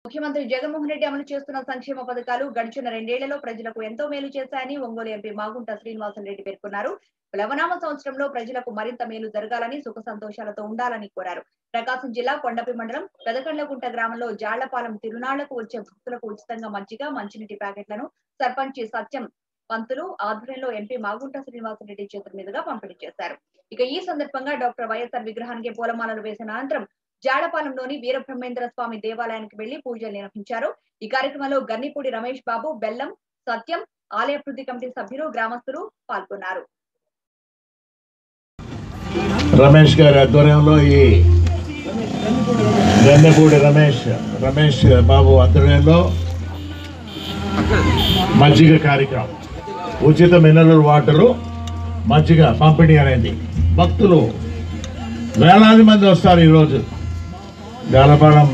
ముఖ్యమంత్రి జగన్మోహన్ రెడ్డి అమలు చేస్తున్న సంక్షేమ పథకాలు గడిచిన రెండేళ్లలో ప్రజలకు ఎంతో మేలు చేశాయని ఒంగోలు ఎంపీ మాగుంట శ్రీనివాసన్ రెడ్డి పేర్కొన్నారు లవనామ సంవత్సరంలో ప్రజలకు మరింత మేలు జరగాలని సుఖ సంతోషాలతో ఉండాలని కోరారు ప్రకాశం జిల్లా కొండపి మండలం పెదకండ్లగుంట గ్రామంలో జాళ్లపాలెం తిరునాళ్లకు వచ్చే భక్తులకు ఉచితంగా మజ్జిగ మంచినీటి ప్యాకెట్లను సర్పంచ్ సత్యం పంతులు ఆధ్వర్యంలో ఎంపీ మాగుంట శ్రీనివాసరెడ్డి చేతుల మీదుగా పంపిణీ చేశారు ఇక ఈ సందర్భంగా డాక్టర్ వైఎస్ఆర్ విగ్రహానికి పూలమాలలు వేసిన అనంతరం జాడపాలెంలోని వీరబ్రహ్మేంద్ర స్వామి దేవాలయానికి వెళ్లి పూజలు నిర్వహించారు ఈ కార్యక్రమంలో గన్నిపూడి రమేష్ బాబు బెల్లం సత్యం ఆలయ అభివృద్ధి కమిటీ సభ్యులు గ్రామస్తులు పాల్గొన్నారు రమేష్ గారి ఆధ్వర్యంలో ఈ గన్నెపూడి రమేష్ రమేష్ బాబు ఆధ్వర్యంలో మజ్జిగ కార్యక్రమం ఉచిత మినరల్ వాటరు మజ్జిగ పంపిణీ అనేది భక్తులు వేలాది మంది వస్తారు ఈరోజు గాలపాలెం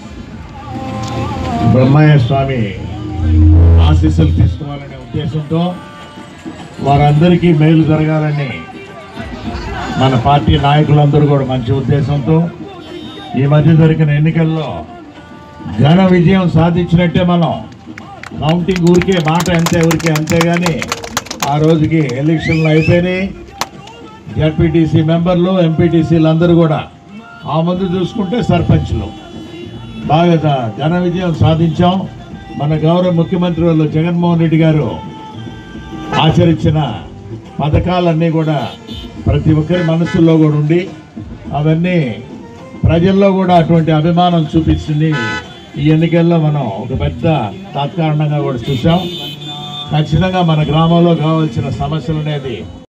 బ్రహ్మయ్య స్వామి ఆశీస్సులు తీసుకోవాలనే ఉద్దేశంతో వారందరికీ మేలు జరగాలని మన పార్టీ నాయకులందరూ కూడా మంచి ఉద్దేశంతో ఈ మధ్య జరిగిన ఎన్నికల్లో ఘన విజయం సాధించినట్టే మనం కౌంటింగ్ ఊరికే మాట అంతే ఊరికే అంతేగాని ఆ రోజుకి ఎలక్షన్లు అయిపోయినాయి జడ్పీటీసీ మెంబర్లు ఎంపీటీసీలు అందరూ కూడా ఆ ముందు చూసుకుంటే సర్పంచ్లు బాగా ఘ- ఘన విజయం సాధించాం మన గౌరవ ముఖ్యమంత్రి వాళ్ళు జగన్మోహన్ రెడ్డి గారు ఆచరించిన పథకాలన్నీ కూడా ప్రతి ఒక్కరి మనసుల్లో కూడా ఉండి అవన్నీ ప్రజల్లో కూడా అటువంటి అభిమానం చూపించింది ఈ ఎన్నికల్లో మనం ఒక పెద్ద తాత్కారణంగా కూడా చూసాం ఖచ్చితంగా మన గ్రామంలో కావాల్సిన సమస్యలు అనేది